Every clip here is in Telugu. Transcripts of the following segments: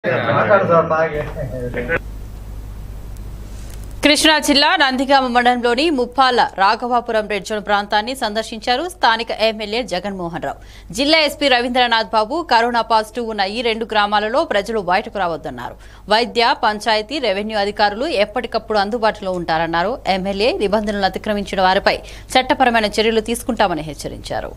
మాట్లాడు సార్ బాగా కృష్ణా జిల్లా నందిగామ మండలంలోని ముప్పాల రాఘవాపురం రెడ్ జోన్ ప్రాంతాన్ని సందర్శించారు స్థానిక ఎమ్మెల్యే జగన్మోహన్ రావు జిల్లా SP Ravindranath Babu corona positive ఉన్న ఈ రెండు గ్రామాలలో ప్రజలు బయటకు రావద్దన్నారు వైద్య పంచాయతీ రెవెన్యూ అధికారులు ఎప్పటికప్పుడు అందుబాటులో ఉంటారన్నారు ఎమ్మెల్యే నిబంధనలు అతిక్రమించిన వారిపై చట్టపరమైన చర్యలు తీసుకుంటామని హెచ్చరించారు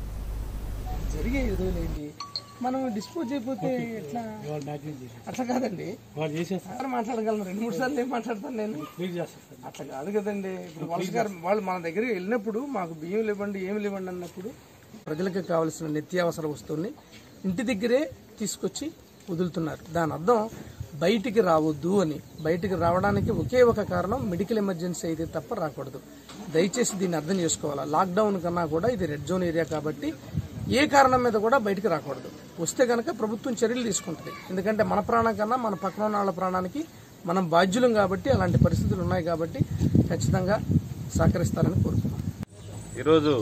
జరిగే వదిలేండి మనం డిస్పోజ్ అయిపోతే ఎట్లా అట్లా కాదండి వాళ్ళు చేసేస్తారు సార్ మాట్లాడగలను రెండు మూడు సార్లు ఏం మాట్లాడతాను నేను క్లియర్ చేస్తారు సార్ అట్లా కాదు కదండి ఇప్పుడు వలస గారు వాళ్ళు మన దగ్గరికి వెళ్ళినప్పుడు మాకు బియ్యం ఇవ్వండి ఏమి ఇవ్వండి అన్నప్పుడు ప్రజలకు కావాల్సిన నిత్యావసర వస్తువుల్ని ఇంటి దగ్గరే తీసుకొచ్చి వదులుతున్నారు దాని అర్థం బయటికి రావద్దు అని బయటికి రావడానికి ఒకే ఒక కారణం మెడికల్ ఎమర్జెన్సీ అయితే తప్ప రాకూడదు దయచేసి దీన్ని అర్థం చేసుకోవాలా లాక్డౌన్ కన్నా కూడా ఇది రెడ్ జోన్ ఏరియా కాబట్టి ఏ కారణం మీద కూడా బయటికి రాకూడదు వస్తే కనుక ప్రభుత్వం చర్యలు తీసుకుంటుంది ఎందుకంటే మన ప్రాణం కన్నా మన పక్కన ఉన్న వాళ్ళ ప్రాణానికి మనం బాధ్యులం కాబట్టి అలాంటి పరిస్థితులు ఉన్నాయి కాబట్టి ఖచ్చితంగా సహకరిస్తారని కోరుతున్నాం ఈరోజు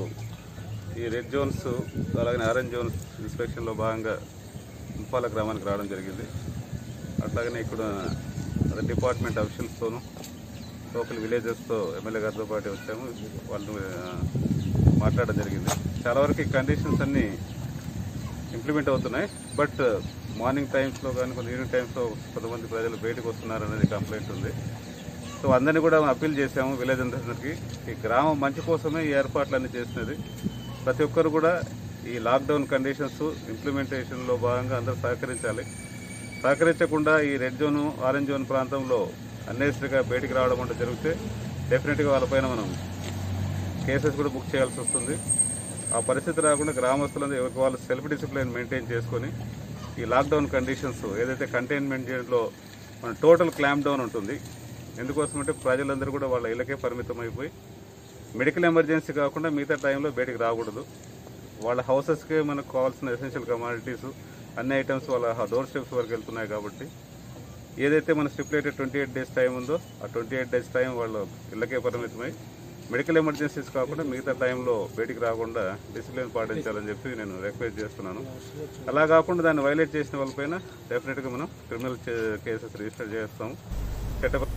ఈ రెడ్ జోన్స్ అలాగే ఆరెంజ్ జోన్స్ ఇన్స్పెక్షన్లో భాగంగా ముప్పాల గ్రామానికి రావడం జరిగింది అట్లాగనే ఇక్కడ అదే డిపార్ట్మెంట్ అఫీషియల్స్తోనూ లోకల్ విలేజెస్తో ఎమ్మెల్యే గారితో పాటు వచ్చాము వాళ్ళు ఆ, మాట్లాడడం జరిగింది చాలా వరకు ఈ కండిషన్స్ అన్నీ ఇంప్లిమెంట్ అవుతున్నాయి బట్ మార్నింగ్ టైమ్స్లో కానీ కొన్ని ఈవినింగ్ టైమ్స్లో కొంతమంది ప్రజలు బయటకు వస్తున్నారు అనేది కంప్లైంట్ ఉంది సో అందరినీ కూడా అప్పీల్ చేశాము విలేజ్ అందరికీ ఈ గ్రామం మంచి కోసమే ఈ ఏర్పాట్లన్నీ చేసినది ప్రతి ఒక్కరు కూడా ఈ లాక్డౌన్ కండిషన్స్ ఇంప్లిమెంటేషన్లో భాగంగా అందరూ సహకరించాలి సహకరించకుండా ఈ రెడ్ జోన్ ఆరెంజ్ జోన్ ప్రాంతంలో అన్నెసరిగా బయటికి రావడం అంటే జరిగితే డెఫినెట్గా వాళ్ళపైన మనం కేసెస్ కూడా బుక్ చేయాల్సి వస్తుంది ఆ పరిస్థితి రాకుండా గ్రామస్తులందరూ ఎవరికి వాళ్ళు సెల్ఫ్ డిసిప్లిన్ మెయింటైన్ చేసుకొని ఈ లాక్డౌన్ కండిషన్స్ ఏదైతే కంటైన్మెంట్ లో మన టోటల్ క్లాంప్ డౌన్ ఉంటుంది ఎందుకోసం అంటే ప్రజలందరూ కూడా వాళ్ళ ఇళ్ళకే పరిమితం అయిపోయి మెడికల్ ఎమర్జెన్సీ కాకుండా మిగతా టైంలో బయటికి రాకూడదు వాళ్ళ హౌసెస్కే మనకు కావాల్సిన ఎసెన్షియల్ కమాడిటీస్ అన్ని ఐటమ్స్ వాళ్ళ డోర్ స్టెప్స్ వరకు వెళ్తున్నాయి కాబట్టి ఏదైతే మన stipulated twenty eight days time ఉందో ఆ ట్వంటీ ఎయిట్ డేస్ టైం వాళ్ళు ఇళ్ళకే పరిమితమై మెడికల్ ఎమర్జెన్సీస్ కాకుండా మిగతా టైంలో బయటికి రాకుండా డిసిప్లిన్ పాటించాలని చెప్పి నేను రిక్వెస్ట్ చేస్తున్నాను అలా కాకుండా దాన్ని వైలేట్ చేసిన వాళ్ళపైన డెఫినెట్గా మనం క్రిమినల్ కేసెస్ రిజిస్టర్ చేస్తాము చట్ట